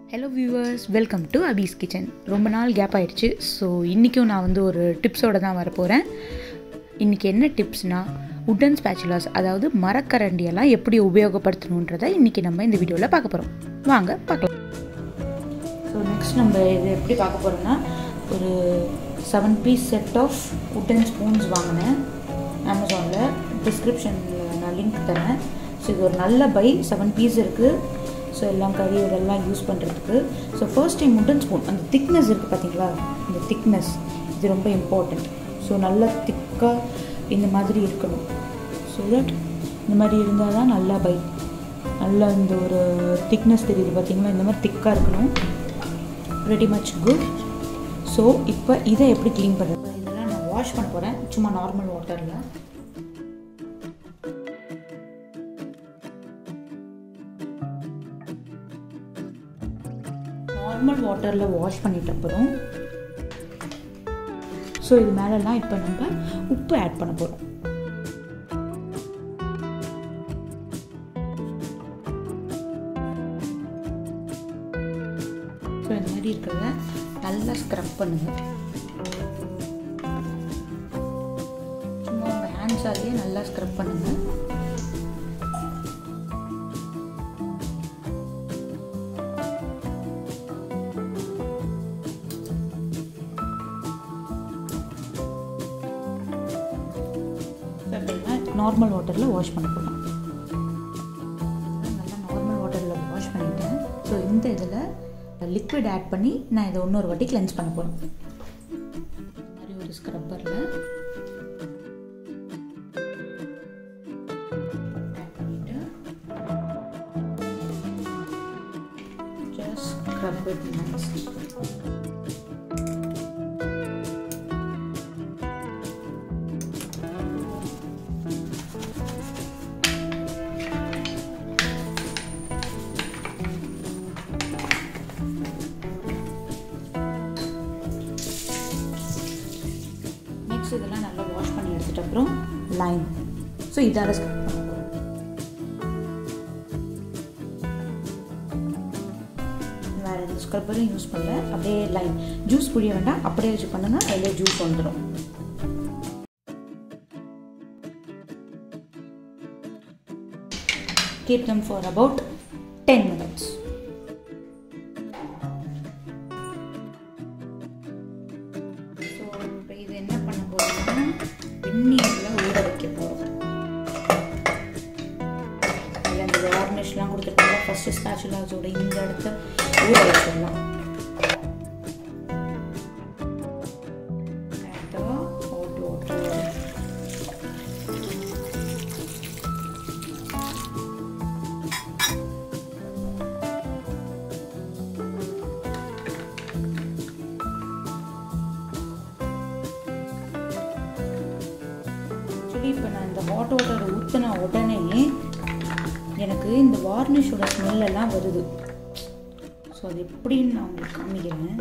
Hello viewers welcome to Abi's kitchen ரொம்ப நாள் gap ஆயிடுச்சு ஸோ இன்றைக்கும் நான் வந்து ஒரு டிப்ஸோடு தான் வரப்போகிறேன் இன்றைக்கி என்ன டிப்ஸ்னால் உட்டன் ஸ்பேச்சுலாஸ் அதாவது மரக்கரண்டியெல்லாம் எப்படி உபயோகப்படுத்தணுன்றதை இன்றைக்கி நம்ம இந்த வீடியோவில் பார்க்க போகிறோம் வாங்க பார்க்கலாம் ஸோ நெக்ஸ்ட் நம்ம இது எப்படி பார்க்க போகிறோம்னா ஒரு seven piece set of wooden spoons வாங்கினேன் அமேசானில் டிஸ்கிரிப்ஷனில் நான் லிங்க் தரேன் ஸோ இது ஒரு நல்ல பை செவன் பீஸ் இருக்குது ஸோ எல்லாம் கறி இதெல்லாம் யூஸ் பண்ணுறதுக்கு so first time wooden spoon அந்த திக்னஸ் இருக்குது பார்த்தீங்களா இந்த திக்னஸ் இது ரொம்ப இம்பார்ட்டண்ட் ஸோ நல்லா திக்காக இந்த மாதிரி இருக்கணும் ஸோ தட் இந்த மாதிரி இருந்தால் தான் நல்லா பை நல்லா இந்த ஒரு திக்னஸ் தெரியுது பார்த்தீங்களா இந்த மாதிரி திக்காக இருக்கணும் ரெடி மச் குட் ஸோ இப்போ இதை எப்படி க்ளீன் பண்ணுறது இதெல்லாம் நான் வாஷ் பண்ண போகிறேன் சும்மா நார்மல் வாட்டரில் நார்மல் வாட்டரில் வாஷ் பண்ணிட்ட அப்புறம் ஸோ இது மேலெல்லாம் இப்போ நம்ம உப்பு ஆட் பண்ண போகிறோம் ஸோ இந்த மாதிரி இருக்கிறத நல்லா ஸ்க்ரப் பண்ணுங்க சும்மா உங்கள் ஹேண்ட்ஸாலேயே நல்லா ஸ்க்ரப் பண்ணுங்க நார்மல் வாட்டரில் வாஷ் பண்ண போகலாம் நல்லா நார்மல் வாட்டரில் வாஷ் பண்ணிட்டேன் ஸோ இந்த இதில் லிக்விட் ஆட் பண்ணி நான் இதை இன்னொரு வாட்டி கிளென்ஸ் பண்ண போகிறேன் இந்த மாதிரி ஒரு ஸ்க்ரப்பரில் ஆட் பண்ணிவிட்டு just scrub it nice next இதெல்லாம் நல்லா வாஷ் பண்ணி எடுத்துட்ட அப்புறம் லைம் ஸோ இதால் ஸ்க்ரப் பண்ண போகிறோம் வேறு எந்த ஸ்க்ரப்பரும் யூஸ் பண்ணல அப்படியே லைம் ஜூஸ் புழிய வேண்டாம் அப்படியே வச்சு பண்ணுங்க அதிலே ஜூஸ் வந்துடும் keep them for about 10 minutes so இப்போ இது என்ன பண்ண போகிறோம்னா வெந்நீரில் ஊற வைக்க போகிறோம் அதில் அந்த வார்னிஷ்லாம் கொடுத்துருக்காங்க ஃபஸ்ட்டு ஸ்பேச்சுலாஸோட இந்த இடத்த ஊற வச்சிடலாம் ஹாட் வாட்டர் ஆக்சுவலி இப்போ நான் இந்த ஹாட் வாட்டர் ஊற்றின உடனே எனக்கு இந்த வார்னிஷோட ஸ்மெல்லெல்லாம் வருது ஸோ அது எப்படின்னு நான் உங்களுக்கு காமிக்கிறேன்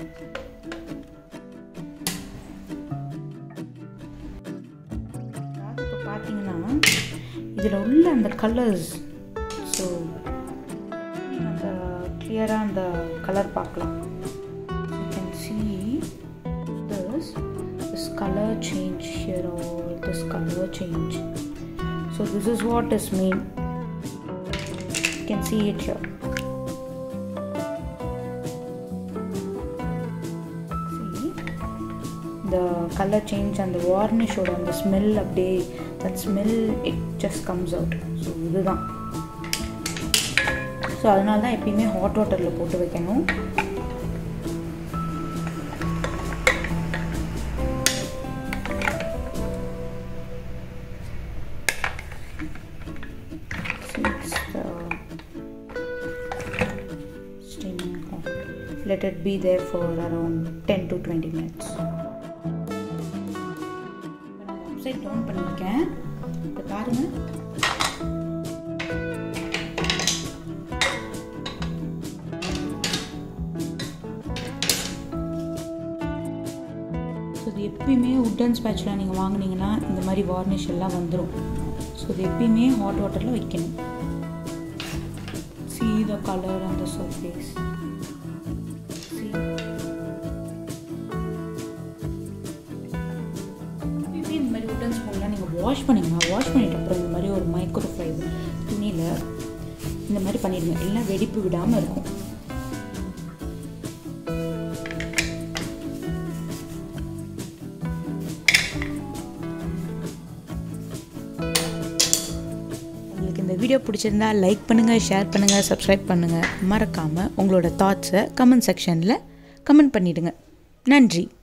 இப்போ பார்த்தீங்கன்னா இதில் உள்ள அந்த கலர்ஸ் ஸோ அந்த கிளியராக அந்த கலர் பார்க்கலாம் you can see this this color change here or this color change so this is what is mean you can see it here see the color change and the varnish or on the smell அப்படியே that smell it just comes out so இதுதான் so அதனால தான் எப்பயுமே hot வாட்டரில் போட்டு வைக்கணும் steaming hot. Let it be there for around 10 to 20 minutes. Website down பண்ணியிருக்கேன் இப்போ பாருங்க ஸோ இது எப்பயுமே உட்டன் ஸ்பேட்ச்லாம் நீங்கள் வாங்கினீங்கன்னா இந்த மாதிரி வார்னிஷ் எல்லாம் வந்துடும் ஸோ இது எப்பயுமே ஹாட் வாட்டரில் வைக்கணும் see the color on the surface உடன் ஸ்பூன்லாம் நீங்கள் வாஷ் பண்ணிங்கன்னா வாஷ் பண்ணிட்ட அப்புறம் இந்த மாதிரி ஒரு மைக்ரோ ஃபைபர் துணியில் இந்த மாதிரி பண்ணிடுங்க எல்லாம் வெடிப்பு விடாமல் இருக்கும் உங்களுக்கு இந்த வீடியோ பிடிச்சிருந்தா லைக் பண்ணுங்கள் ஷேர் பண்ணுங்கள் சப்ஸ்கிரைப் பண்ணுங்கள் மறக்காமல் உங்களோட தாட்ஸை கமெண்ட் செக்ஷனில் கமெண்ட் பண்ணிவிடுங்க நன்றி